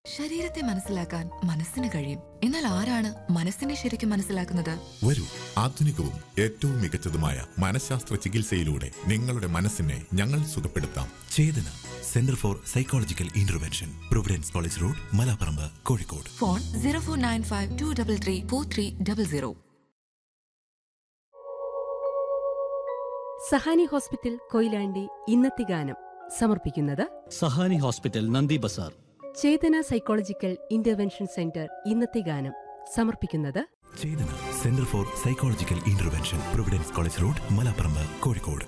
ശരീരത്തെ മനസ്സിലാക്കാൻ മനസ്സിന് കഴിയും എന്നാൽ ആരാണ് മനസ്സിനെ ശരിക്കും മനസ്സിലാക്കുന്നത് വരൂ ആധുനികവും ഏറ്റവും മികച്ചതുമായ മനഃശാസ്ത്ര ചികിത്സയിലൂടെ നിങ്ങളുടെ മനസ്സിനെ ഞങ്ങൾ സുഖപ്പെടുത്താം Chetana centre for psychological intervention Providence college road Malaparamba Kozhikode phone zero four nine five two double three four three double zero Sahani hospital Koyilandy ഇന്നത്തെ ഗാനം സമർപ്പിക്കുന്നത് Sahani hospital Nandi Bazar Chetana psychological intervention centre ഇന്നത്തെ ഗാനം സമർപ്പിക്കുന്നത് Chetana centre for psychological intervention Providence college road Malaparamba Kozhikode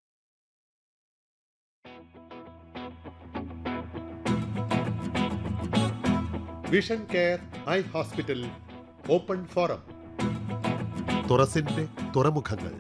vision care eye hospital open forum തുറസിന്റെ തുറമുഖങ്ങൾ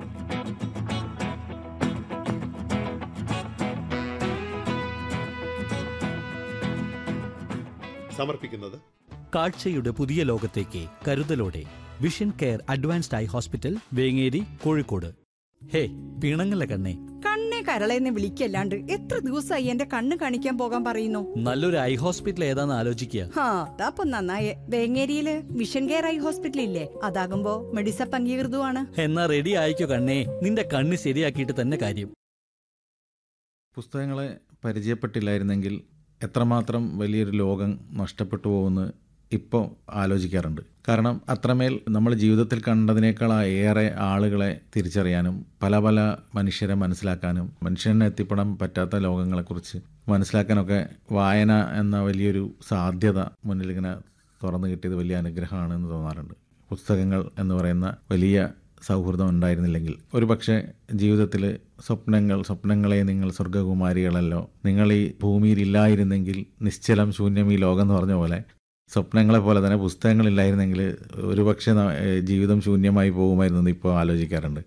സമർപ്പിക്കുന്നത് കാഴ്ചയുടെ പുതിയ ലോകത്തേക്ക് കരുതലോടെ vision care advanced I hospital Vengeri Kozhikode ഹേ പിണങ്ങല്ല കണ്ണേ കണ്ണേ കരളെന്ന് വിളിക്കല്ലാണ്ട് എത്ര ദിവസമായി എന്റെ കണ്ണ് കാണിക്കാൻ പോകാൻ പറയുന്നു നല്ലൊരു ഐ ഹോസ്പിറ്റൽ ഏതാന്ന് ആലോചിക്കുക ഹാ അതാപ്പൊ നന്നായേ വേങ്ങേരിയില് മിഷൻ കെയർ ഐ ഹോസ്പിറ്റൽ ഇല്ലേ അതാകുമ്പോ മെഡിസപ്പ് അംഗീകൃതമാണ് എന്നാ റെഡി ആയിക്കോ കണ്ണേ നിന്റെ കണ്ണ് ശരിയാക്കിയിട്ട് തന്നെ കാര്യം പുസ്തകങ്ങളെ പരിചയപ്പെട്ടില്ലായിരുന്നെങ്കിൽ എത്രമാത്രം വലിയൊരു ലോകം നഷ്ടപ്പെട്ടു പോകുമെന്ന് ഇപ്പോൾ ആലോചിക്കാറുണ്ട് കാരണം അത്രമേൽ നമ്മൾ ജീവിതത്തിൽ കണ്ടതിനേക്കാൾ ഏറെ ആളുകളെ തിരിച്ചറിയാനും പല പല മനുഷ്യരെ മനസ്സിലാക്കാനും മനുഷ്യനെ എത്തിപ്പെടാൻ പറ്റാത്ത ലോകങ്ങളെക്കുറിച്ച് മനസ്സിലാക്കാനൊക്കെ വായന എന്ന വലിയൊരു സാധ്യത മുന്നിൽ ഇങ്ങനെ തുറന്നു കിട്ടിയത് വലിയ അനുഗ്രഹമാണെന്ന് തോന്നാറുണ്ട് പുസ്തകങ്ങൾ എന്ന് പറയുന്ന വലിയ സൗഹൃദം ഉണ്ടായിരുന്നില്ലെങ്കിൽ ഒരുപക്ഷെ ജീവിതത്തിൽ സ്വപ്നങ്ങൾ സ്വപ്നങ്ങളെ നിങ്ങൾ സ്വർഗകുമാരികളല്ലോ നിങ്ങൾ ഈ ഭൂമിയിൽ ഇല്ലായിരുന്നെങ്കിൽ നിശ്ചലം ശൂന്യം ഈ ലോകം എന്ന് പറഞ്ഞ പോലെ സ്വപ്നങ്ങളെ പോലെ തന്നെ പുസ്തകങ്ങളില്ലായിരുന്നെങ്കിൽ ഒരുപക്ഷെ ന- ഏഹ് ജീവിതം ശൂന്യമായി പോകുമായിരുന്നു എന്ന് ഇപ്പോൾ ആലോചിക്കാറുണ്ട്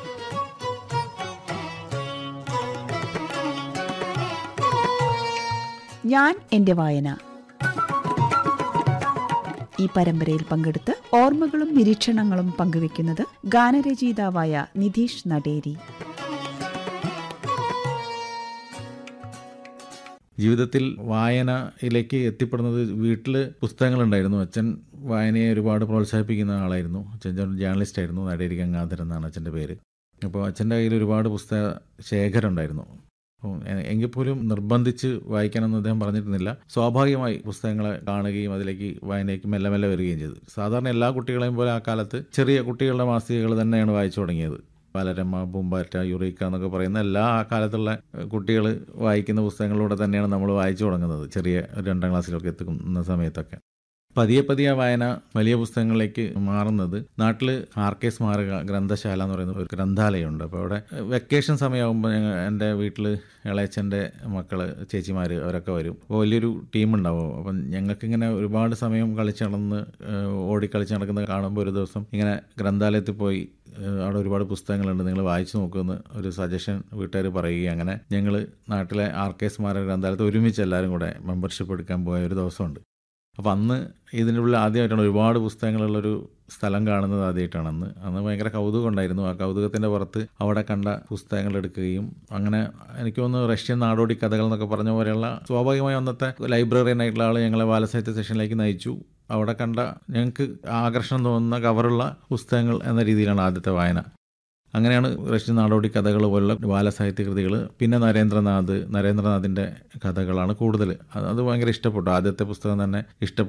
ഞാൻ എന്റെ വായന ഈ പരമ്പരയിൽ പങ്കെടുത്ത് ഓർമ്മകളും നിരീക്ഷണങ്ങളും പങ്കുവെക്കുന്നത് ഗാനരചയിതാവായ നിധീഷ് നടേരി ജീവിതത്തിൽ വായനയിലേക്ക് എത്തിപ്പെടുന്നത് വീട്ടിൽ പുസ്തകങ്ങളുണ്ടായിരുന്നു അച്ഛൻ വായനയെ ഒരുപാട് പ്രോത്സാഹിപ്പിക്കുന്ന ആളായിരുന്നു അച്ഛൻ ജേർണലിസ്റ്റ് ആയിരുന്നു നടേരി ഗംഗാധരൻ എന്നാണ് അച്ഛൻ്റെ പേര് അപ്പോൾ അച്ഛൻ്റെ കയ്യിൽ ഒരുപാട് പുസ്തക ശേഖരം ഉണ്ടായിരുന്നു അപ്പോൾ എ- എങ്കിൽ പോലും നിർബന്ധിച്ച് വായിക്കണമെന്ന് അദ്ദേഹം പറഞ്ഞിരുന്നില്ല സ്വാഭാവികമായി പുസ്തകങ്ങളെ കാണുകയും അതിലേക്ക് വായനയ്ക്ക് മെല്ലെ മെല്ലെ വരികയും ചെയ്തു സാധാരണ എല്ലാ കുട്ടികളെയും പോലെ ആ കാലത്ത് ചെറിയ കുട്ടികളുടെ മാസികകൾ തന്നെയാണ് വായിച്ചു തുടങ്ങിയത് ബാലരമ പൂമ്പാറ്റ യുറീക്ക എന്നൊക്കെ പറയുന്ന എല്ലാ ആ കാലത്തുള്ള കുട്ടികൾ വായിക്കുന്ന പുസ്തകങ്ങളിലൂടെ തന്നെയാണ് നമ്മൾ വായിച്ചു തുടങ്ങുന്നത് ചെറിയ ഒരു രണ്ടാം ക്ലാസ്സിലൊക്കെ എത്തുന്ന സമയത്തൊക്കെ പതിയെ പതിയെ ആ വായന വലിയ പുസ്തകങ്ങളിലേക്ക് മാറുന്നത് നാട്ടിൽ ആർ കെ സ്മാരക ഗ്രന്ഥശാല എന്ന് പറയുന്ന ഒരു ഗ്രന്ഥാലയമുണ്ട് അപ്പോൾ അവിടെ വെക്കേഷൻ സമയമാകുമ്പോൾ ഞങ്ങൾ എൻ്റെ വീട്ടിൽ ഇളയച്ചൻ്റെ മക്കൾ ചേച്ചിമാർ അവരൊക്കെ വരും അപ്പോൾ വലിയൊരു ടീമുണ്ടാവും അപ്പം ഞങ്ങൾക്കിങ്ങനെ ഒരുപാട് സമയം കളിച്ച് നടന്ന് ഏഹ്, ഓടിക്കളിച്ച് നടക്കുന്നത് കാണുമ്പോൾ ഒരു ദിവസം ഇങ്ങനെ ഗ്രന്ഥാലയത്തിൽ പോയി ഏഹ്, അവിടെ ഒരുപാട് പുസ്തകങ്ങളുണ്ട് നിങ്ങൾ വായിച്ചു നോക്കുമെന്ന് ഒരു സജഷൻ വീട്ടുകാർ പറയുകയും അങ്ങനെ ഞങ്ങൾ നാട്ടിലെ ആർ കെ സ്മാരക ഗ്രന്ഥാലയത്തിൽ ഒരുമിച്ച് എല്ലാവരും കൂടെ മെമ്പർഷിപ്പ് എടുക്കാൻ പോയ ഒരു ദിവസമുണ്ട് അപ്പോൾ അന്ന് ഇതിൻ്റെ ഉള്ളിൽ ആദ്യമായിട്ടാണ് ഒരുപാട് പുസ്തകങ്ങളുള്ളൊരു സ്ഥലം കാണുന്നത് ആദ്യമായിട്ടാണ് അന്ന് അന്ന് ഭയങ്കര കൗതുകം ഉണ്ടായിരുന്നു ആ കൗതുകത്തിൻ്റെ പുറത്ത് അവിടെ കണ്ട പുസ്തകങ്ങൾ എടുക്കുകയും അങ്ങനെ എനിക്ക് തോന്നുന്നു റഷ്യൻ നാടോടി കഥകൾ എന്നൊക്കെ പറഞ്ഞ പോലെയുള്ള സ്വാഭാവികമായി അന്നത്തെ ലൈബ്രറിയനായിട്ടുള്ള ആൾ ഞങ്ങളെ ബാലസാഹിത്യ സെഷനിലേക്ക് നയിച്ചു അവിടെ കണ്ട ഞങ്ങൾക്ക് ആകർഷണം തോന്നുന്ന കവറുള്ള പുസ്തകങ്ങൾ എന്ന രീതിയിലാണ് ആദ്യത്തെ വായന അങ്ങനെയാണ് റഷ്യൻ നാടോടി കഥകൾ പോലുള്ള ബാലസാഹിത്യ കൃതികൾ പിന്നെ നരേന്ദ്രനാഥ് നരേന്ദ്രനാഥിൻ്റെ കഥകളാണ് കൂടുതൽ അത് അത് ഭയങ്കര ഇഷ്ടപ്പെട്ടു ആദ്യത്തെ പുസ്തകം തന്നെ ഇഷ്ടപ്പെട്ടു